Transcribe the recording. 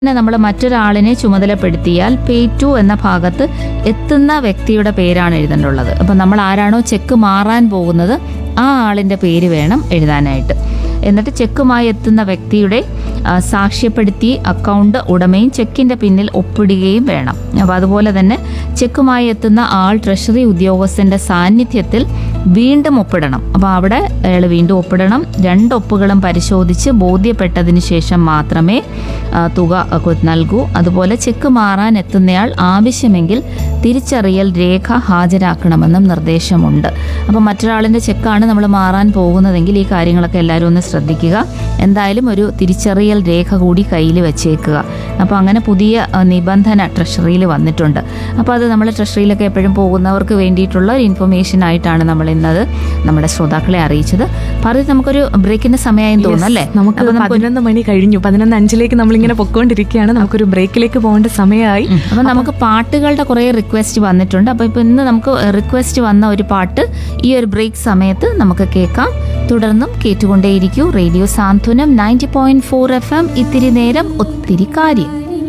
പിന്നെ നമ്മൾ മറ്റൊരാളിനെ ചുമതലപ്പെടുത്തിയാൽ pay to എന്ന ഭാഗത്ത് എത്തുന്ന വ്യക്തിയുടെ പേരാണ് എഴുതേണ്ടുള്ളത് അപ്പം നമ്മൾ ആരാണോ ചെക്ക് മാറാൻ പോകുന്നത് ആ ആളിൻ്റെ പേര് വേണം എഴുതാനായിട്ട് എന്നിട്ട് ചെക്കുമായി എത്തുന്ന വ്യക്തിയുടെ ആ, സാക്ഷ്യപ്പെടുത്തി അക്കൗണ്ട് ഉടമയും ചെക്കിൻ്റെ പിന്നിൽ ഒപ്പിടുകയും വേണം അപ്പോൾ അതുപോലെ തന്നെ ചെക്കുമായി എത്തുന്ന ആൾ ട്രഷറി ഉദ്യോഗസ്ഥൻ്റെ സാന്നിധ്യത്തിൽ വീണ്ടും ഒപ്പിടണം അപ്പോൾ അവിടെ അയാൾ വീണ്ടും ഒപ്പിടണം രണ്ട് ഒപ്പുകളും പരിശോധിച്ച് ബോധ്യപ്പെട്ടതിന് ശേഷം മാത്രമേ ആ, തുക ഒക്കെ നൽകൂ അതുപോലെ ചെക്ക് മാറാൻ എത്തുന്നയാൾ ആവശ്യമെങ്കിൽ തിരിച്ചറിയൽ രേഖ ഹാജരാക്കണമെന്നും നിർദ്ദേശമുണ്ട് അപ്പോൾ മറ്റൊരാളിൻ്റെ ചെക്കാണ് നമ്മൾ മാറാൻ പോകുന്നതെങ്കിൽ ഈ കാര്യങ്ങളൊക്കെ എല്ലാവരും ഒന്ന് ശ്രദ്ധിക്കുക എന്തായാലും ഒരു തിരിച്ചറിയൽ രേഖ കൂടി കയ്യിൽ വെച്ചേക്കുക അപ്പോൾ അങ്ങനെ പുതിയ ആ, നിബന്ധന ട്രഷറിയിൽ വന്നിട്ടുണ്ട് അപ്പോൾ അത് നമ്മൾ ട്രഷറിയിലൊക്കെ എപ്പോഴും പോകുന്നവർക്ക് വേണ്ടിയിട്ടുള്ള ഒരു ഇൻഫർമേഷൻ ആയിട്ടാണ് നമ്മൾ ഇന്നത് നമ്മുടെ ശ്രോതാക്കളെ അറിയിച്ചത് പറഞ്ഞ് നമുക്കൊരു ബ്രേക്കിന്റെ സമയമായി തോന്നുന്നു അല്ലേ നമുക്ക് അപ്പോൾ നമുക്ക് പതിനൊന്ന് മണി കഴിഞ്ഞു പതിനൊന്ന് അഞ്ചിലേക്ക് നമ്മളിങ്ങനെ പൊക്കോണ്ടിരിക്കുകയാണ് നമുക്കൊരു ബ്രേക്കിലേക്ക് പോകേണ്ട സമയമായി അപ്പം നമുക്ക് പാട്ടുകളുടെ കുറേ റിക്വസ്റ്റ് വന്നിട്ടുണ്ട് അപ്പോൾ ഇപ്പോൾ ഇന്ന് നമുക്ക് റിക്വസ്റ്റ് വന്ന ഒരു പാട്ട് ഈ ഒരു ബ്രേക്ക് സമയത്ത് നമുക്ക് കേൾക്കാം തുടർന്നും കേട്ടുകൊണ്ടേയിരിക്കൂ radio Santhwanam ninety point four F M ഇത്തിരി നേരം ഒത്തിരി കാര്യം